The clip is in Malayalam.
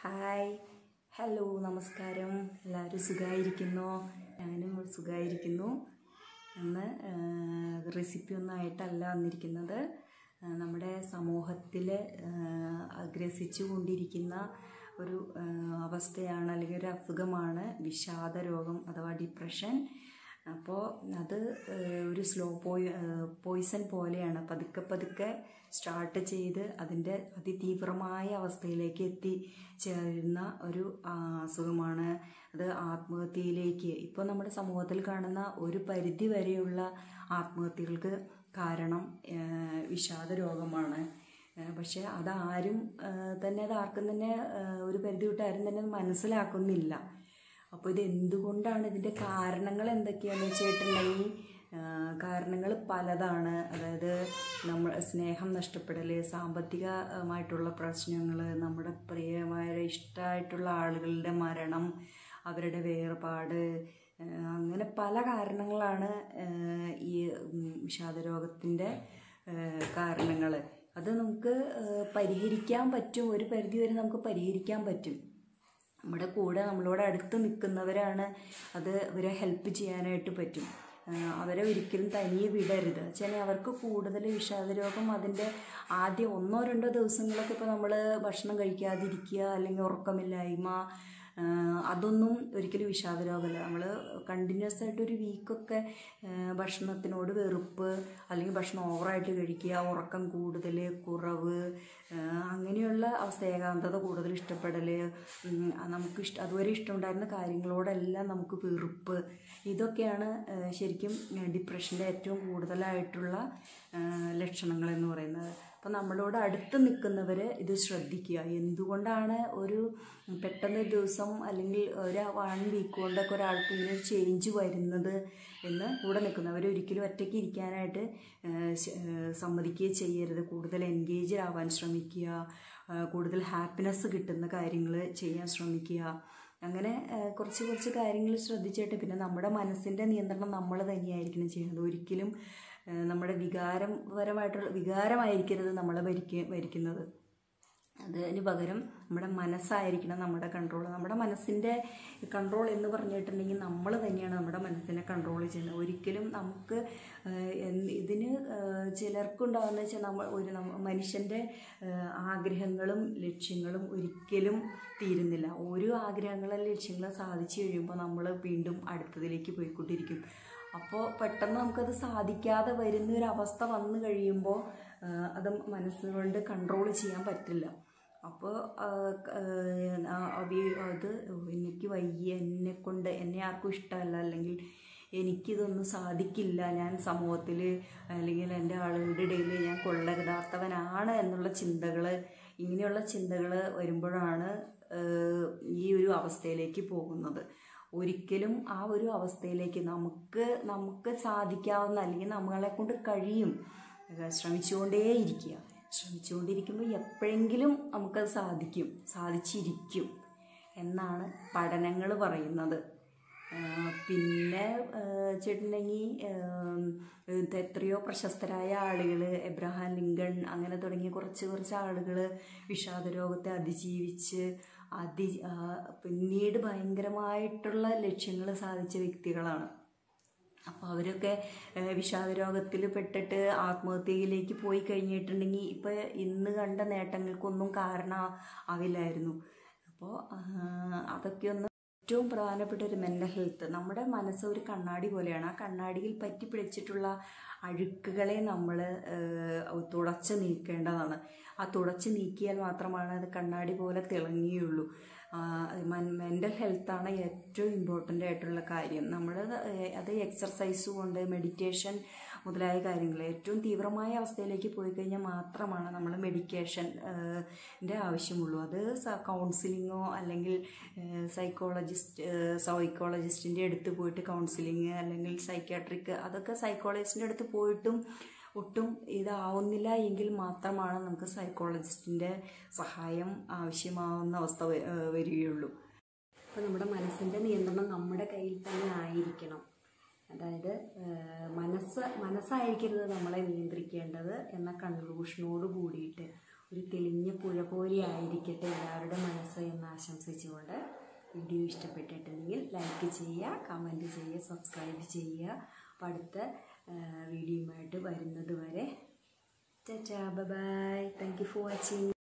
ഹായ് ഹലോ നമസ്കാരം എല്ലാവരും സുഖമായിരിക്കുന്നോ ഞാനും സുഖമായിരിക്കുന്നു ഇന്ന് റെസിപ്പി ഒന്നും ആയിട്ടല്ല വന്നിരിക്കുന്നത് ആ, നമ്മുടെ സമൂഹത്തിൽ അഗ്രസിച്ചു കൊണ്ടിരിക്കുന്ന ഒരു ആ, അവസ്ഥയാണ് അല്ലെങ്കിൽ ഒരു അസുഖമാണ് വിഷാദ രോഗം അഥവാ ഡിപ്രഷൻ അപ്പോൾ അത് ഏഹ്, ഒരു സ്ലോ പോയി പോയിസൺ പോലെയാണ് പതുക്കെ പതുക്കെ സ്റ്റാർട്ട് ചെയ്ത് അതിൻ്റെ അതിതീവ്രമായ അവസ്ഥയിലേക്ക് എത്തിച്ചേരുന്ന ഒരു ആ, അസുഖമാണ് അത് ആത്മഹത്യയിലേക്ക് ഇപ്പോൾ നമ്മുടെ സമൂഹത്തിൽ കാണുന്ന ഒരു പരിധി വരെയുള്ള ആത്മഹത്യകൾക്ക് കാരണം ഏഹ്, വിഷാദ രോഗമാണ് ഏഹ്, പക്ഷേ അതാരും ഏഹ്, തന്നെ അത് ആർക്കും തന്നെ ഏഹ്, ഒരു പരിധി വിട്ട് ആരും തന്നെ അത് മനസ്സിലാക്കുന്നില്ല അപ്പോൾ ഇത് എന്തുകൊണ്ടാണ് ഇതിൻ്റെ കാരണങ്ങൾ എന്തൊക്കെയാണെന്ന് വെച്ചിട്ടുണ്ടെങ്കിൽ കാരണങ്ങൾ പലതാണ് അതായത് നമ്മൾ സ്നേഹം നഷ്ടപ്പെടൽ സാമ്പത്തികമായിട്ടുള്ള പ്രശ്നങ്ങൾ നമ്മുടെ പ്രിയമായ ഇഷ്ടമായിട്ടുള്ള ആളുകളുടെ മരണം അവരുടെ വേർപാട് ആ, അങ്ങനെ പല കാരണങ്ങളാണ് ആ, ഈ ഉം, വിഷാദരോഗത്തിൻ്റെ കാരണങ്ങൾ അത് നമുക്ക് ആ, പരിഹരിക്കാൻ പറ്റും ഒരു പരിധി വരെ നമുക്ക് പരിഹരിക്കാൻ പറ്റും നമ്മുടെ കൂടെ നമ്മളോട് അടുത്ത് നിൽക്കുന്നവരാണ് അത് അവരെ ഹെൽപ്പ് ചെയ്യാനായിട്ട് പറ്റും ആ, അവരെ ഒരിക്കലും തനിയെ വിടരുത് വെച്ചാൽ അവർക്ക് കൂടുതൽ വിഷാദരോഗം അതിൻ്റെ ആദ്യം ഒന്നോ രണ്ടോ ദിവസങ്ങളൊക്കെ ഇപ്പോൾ നമ്മൾ ഭക്ഷണം കഴിക്കാതിരിക്കുക അല്ലെങ്കിൽ ഉറക്കമില്ലായ്മ ആ, അതൊന്നും ഒരിക്കലും വിഷാദരോഗമല്ല നമ്മൾ കണ്ടിന്യൂസ് ആയിട്ട് ഒരു വീക്കൊക്കെ ഭക്ഷണത്തിനോട് വെറുപ്പ് അല്ലെങ്കിൽ ഭക്ഷണം ഓവറായിട്ട് കഴിക്കുക ഉറക്കം കൂടുതൽ കുറവ് ആ, അങ്ങനെയുള്ള അവസ്ഥ ഏകാന്തത കൂടുതൽ ഇഷ്ടപ്പെടൽ ഉം, നമുക്ക് ഇഷ്ട അതുവരെ ഇഷ്ടമുണ്ടായിരുന്ന കാര്യങ്ങളോടെല്ലാം നമുക്ക് വെറുപ്പ് ഇതൊക്കെയാണ് ആ, ശരിക്കും ഡിപ്രഷൻ്റെ ഏറ്റവും കൂടുതലായിട്ടുള്ള ആ, ലക്ഷണങ്ങൾ എന്ന് പറയുന്നത് അപ്പം നമ്മളോട് അടുത്ത് നിൽക്കുന്നവർ ഇത് ശ്രദ്ധിക്കുക എന്തുകൊണ്ടാണ് ഒരു പെട്ടെന്ന് ഒരു ദിവസം അല്ലെങ്കിൽ ഒരു വൺ വീക്ക് കൊണ്ടൊക്കെ ഒരാൾക്ക് ഇങ്ങനെ ഒരു ചേഞ്ച് വരുന്നത് എന്ന് കൂടെ നിൽക്കുന്നവർ ഒരിക്കലും ഒറ്റയ്ക്ക് ഇരിക്കാനായിട്ട് ആ, ശ- ആ, സമ്മതിക്കുകയോ ചെയ്യരുത് കൂടുതൽ എൻഗേജ് ആവാൻ ശ്രമിക്കുക ആ, കൂടുതൽ ഹാപ്പിനെസ് കിട്ടുന്ന കാര്യങ്ങൾ ചെയ്യാൻ ശ്രമിക്കുക അങ്ങനെ ആ, കുറച്ച് കുറച്ച് കാര്യങ്ങൾ ശ്രദ്ധിച്ചിട്ട് പിന്നെ നമ്മുടെ മനസ്സിൻ്റെ നിയന്ത്രണം നമ്മൾ തന്നെയായിരിക്കണം ചെയ്യുന്നത് ഒരിക്കലും ആ, നമ്മുടെ വികാരപരമായിട്ടുള്ള വികാരമായിരിക്കരുത് നമ്മളെ ഭരിക്ക ഭരിക്കുന്നത് അതിന് പകരം നമ്മുടെ മനസ്സായിരിക്കണം നമ്മുടെ കൺട്രോൾ നമ്മുടെ മനസ്സിൻ്റെ കൺട്രോൾ എന്ന് പറഞ്ഞിട്ടുണ്ടെങ്കിൽ നമ്മൾ തന്നെയാണ് നമ്മുടെ മനസ്സിനെ കൺട്രോൾ ചെയ്യുന്നത് ഒരിക്കലും നമുക്ക് ആഹ്, എന്ത് ഇതിന് ആഹ്, ചിലർക്കുണ്ടാകുന്ന വെച്ചാൽ നമ്മൾ ഒരു നമ്മ- മനുഷ്യൻ്റെ ആഹ്, ആഗ്രഹങ്ങളും ലക്ഷ്യങ്ങളും ഒരിക്കലും തീരുന്നില്ല ഓരോ ആഗ്രഹങ്ങളും ലക്ഷ്യങ്ങളും സാധിച്ചു കഴിയുമ്പോൾ നമ്മൾ വീണ്ടും അടുത്തതിലേക്ക് പോയിക്കൊണ്ടിരിക്കും അപ്പോൾ പെട്ടെന്ന് നമുക്കത് സാധിക്കാതെ വരുന്ന ഒരു അവസ്ഥ വന്നു കഴിയുമ്പോൾ ആഹ്, അത് മനസ്സുകൊണ്ട് കൺട്രോൾ ചെയ്യാൻ പറ്റില്ല അപ്പോൾ അത് എനിക്ക് വയ്യ എന്നെ കൊണ്ട് എന്നെ ആർക്കും ഇഷ്ടമല്ല അല്ലെങ്കിൽ എനിക്കിതൊന്നും സാധിക്കില്ല ഞാൻ സമൂഹത്തിൽ അല്ലെങ്കിൽ എൻ്റെ ആളുകളുടെ ഇടയിൽ ഞാൻ കൊള്ളരുതാത്തവനാണ് എന്നുള്ള ചിന്തകൾ ഇങ്ങനെയുള്ള ചിന്തകൾ വരുമ്പോഴാണ് ആഹ്, ഈ ഒരു അവസ്ഥയിലേക്ക് പോകുന്നത് ഒരിക്കലും ആ ഒരു അവസ്ഥയിലേക്ക് നമുക്ക് നമുക്ക് സാധിക്കാവുന്ന അല്ലെങ്കിൽ നമ്മളെ കൊണ്ട് കഴിയും ഏഹ് ശ്രമിച്ചുകൊണ്ടേയിരിക്കുക ശ്രമിച്ചുകൊണ്ടിരിക്കുമ്പോൾ എപ്പോഴെങ്കിലും നമുക്കത് സാധിക്കും സാധിച്ചിരിക്കും എന്നാണ് പഠനങ്ങൾ പറയുന്നത് ആഹ് പിന്നെ വെച്ചിട്ടുണ്ടെങ്കിൽ എത്രയോ പ്രശസ്തരായ ആളുകൾ എബ്രഹാം ലിങ്കൺ അങ്ങനെ തുടങ്ങിയ കുറച്ച് കുറച്ച് ആളുകൾ വിഷാദരോഗത്തെ അതിജീവിച്ച് അതി ആഹ് പിന്നീട് ഭയങ്കരമായിട്ടുള്ള ലക്ഷ്യങ്ങൾ സാധിച്ച വ്യക്തികളാണ് അപ്പോൾ അവരൊക്കെ ഏഹ്, വിഷാദരോഗത്തിൽ പെട്ടിട്ട് ആത്മഹത്യയിലേക്ക് പോയി കഴിഞ്ഞിട്ടുണ്ടെങ്കിൽ ഇപ്പോൾ ഇന്ന് കണ്ട നേട്ടങ്ങൾക്കൊന്നും കാരണം ആവില്ലായിരുന്നു അപ്പോൾ അതൊക്കെ ഒന്ന് ഏറ്റവും പ്രധാനപ്പെട്ട ഒരു മെൻ്റൽ ഹെൽത്ത് നമ്മുടെ മനസ്സ് ഒരു കണ്ണാടി പോലെയാണ് ആ കണ്ണാടിയിൽ പറ്റി പിടിച്ചിട്ടുള്ള അഴുക്കുകളെ നമ്മൾ തുടച്ച് നീക്കേണ്ടതാണ് ആ തുടച്ച് നീക്കിയാൽ മാത്രമാണ് അത് കണ്ണാടി പോലെ തിളങ്ങുകയുള്ളൂ മെൻ്റൽ ഹെൽത്താണ് ഏറ്റവും ഇമ്പോർട്ടൻ്റ് ആയിട്ടുള്ള കാര്യം നമ്മൾ അത് എക്സർസൈസ് കൊണ്ട് മെഡിറ്റേഷൻ മുതലായ കാര്യങ്ങൾ ഏറ്റവും തീവ്രമായ അവസ്ഥയിലേക്ക് പോയി കഴിഞ്ഞാൽ മാത്രമാണ് നമ്മൾ മെഡിക്കേഷൻ ൻ്റെ ആവശ്യമുള്ളൂ അത് കൗൺസിലിങ്ങോ അല്ലെങ്കിൽ സൈക്കോളജിസ്റ്റ് സൈക്കോളജിസ്റ്റിൻ്റെ അടുത്ത് പോയിട്ട് കൗൺസിലിങ് അല്ലെങ്കിൽ സൈക്യാട്രിക് അതൊക്കെ സൈക്കോളജിസ്റ്റിൻ്റെ അടുത്ത് പോയിട്ടും ഒട്ടും ഇതാവുന്നില്ല എങ്കിൽ മാത്രമാണ് നമുക്ക് സൈക്കോളജിസ്റ്റിൻ്റെ സഹായം ആവശ്യമാവുന്ന അവസ്ഥ വ- ഏഹ് വരികയുള്ളൂ അപ്പോൾ നമ്മുടെ മനസ്സിൻ്റെ നിയന്ത്രണം നമ്മുടെ കയ്യിൽ തന്നെ ആയിരിക്കണം അതായത് ഏഹ്, മനസ്സ് മനസ്സായിരിക്കരുത് നമ്മളെ നിയന്ത്രിക്കേണ്ടത് എന്ന കൺക്ലൂഷനോട് കൂടിയിട്ട് ഒരു തെളിഞ്ഞ പുഴ പോലെ ആയിരിക്കട്ടെ എല്ലാവരുടെ മനസ്സ് എന്ന് ആശംസിക്കുന്നു വീഡിയോ ഇഷ്ടപ്പെട്ടിട്ടുണ്ടെങ്കിൽ ലൈക്ക് ചെയ്യുക കമൻറ്റ് ചെയ്യുക സബ്സ്ക്രൈബ് ചെയ്യുക അപ്പോൾ അടുത്ത വീഡിയോയുമായിട്ട് വരുന്നത് വരെ tata bye thank you for watching